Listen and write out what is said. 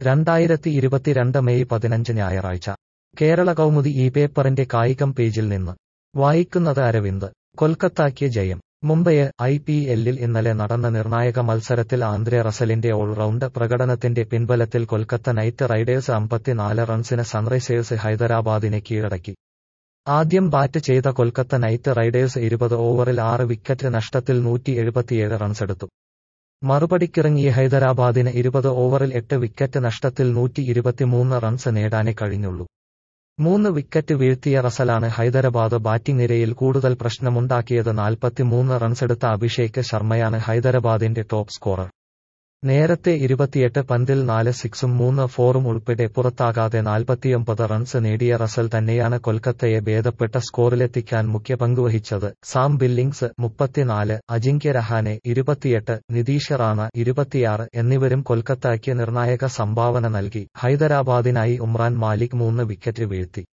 രണ്ടായിരത്തി ഇരുപത്തിരണ്ട് മെയ് പതിനഞ്ച് ഞായറാഴ്ച കേരള കൗമുദി ഈ പേപ്പറിന്റെ കായികം പേജിൽ നിന്ന് വായിക്കുന്നത് അരവിന്ദ് കൊൽക്കത്തയ്ക്ക് ജയം മുംബൈയെ ഐ പി എല്ലിൽ ഇന്നലെ നടന്ന നിർണായക മത്സരത്തിൽ ആന്ദ്രെ റസലിന്റെ ഓൾറൗണ്ട് പ്രകടനത്തിന്റെ പിൻബലത്തിൽ കൊൽക്കത്ത നൈറ്റ് റൈഡേഴ്സ് അമ്പത്തിനാല് റൺസിന് സൺറൈസേഴ്സ് ഹൈദരാബാദിനെ കീഴടക്കി ആദ്യം ബാറ്റ് ചെയ്ത കൊൽക്കത്ത നൈറ്റ് റൈഡേഴ്സ് ഇരുപത് ഓവറിൽ ആറ് വിക്കറ്റ് നഷ്ടത്തിൽ നൂറ്റി എഴുപത്തിയേഴ് റൺസെടുത്തു മറുപടിക്കിറങ്ങിയ ഹൈദരാബാദിന് ഇരുപത് ഓവറിൽ എട്ട് വിക്കറ്റ് നഷ്ടത്തിൽ നൂറ്റി ഇരുപത്തിമൂന്ന് റൺസ് നേടാനേ കഴിഞ്ഞുള്ളൂ മൂന്ന് വിക്കറ്റ് വീഴ്ത്തിയ റസലാണ് ഹൈദരാബാദ് ബാറ്റിംഗ് നിരയിൽ കൂടുതൽ പ്രശ്നമുണ്ടാക്കിയത് നാൽപ്പത്തിമൂന്ന് റൺസെടുത്ത അഭിഷേക് ശർമ്മയാണ് ഹൈദരാബാദിന്റെ ടോപ്പ് സ്കോറർ നേരത്തെ ഇരുപത്തിയെട്ട് പന്തിൽ നാല് സിക്സും മൂന്ന് ഫോറും ഉൾപ്പെടെ പുറത്താകാതെ നാൽപ്പത്തിയൊമ്പത് റൺസ് നേടിയ റസൽ തന്നെയാണ് കൊൽക്കത്തയെ ഭേദപ്പെട്ട സ്കോറിലെത്തിക്കാൻ മുഖ്യ പങ്കുവഹിച്ചത് സാം ബില്ലിംഗ്സ് മുപ്പത്തിനാല് അജിങ്ക്യ രഹാനെ ഇരുപത്തിയെട്ട് നിതീഷ് റാണ ഇരുപത്തിയാറ് എന്നിവരും കൊൽക്കത്തയ്ക്ക് നിർണായക സംഭാവന നൽകി ഹൈദരാബാദിനായി ഉമ്രാൻ മാലിക് മൂന്ന് വിക്കറ്റ് വീഴ്ത്തി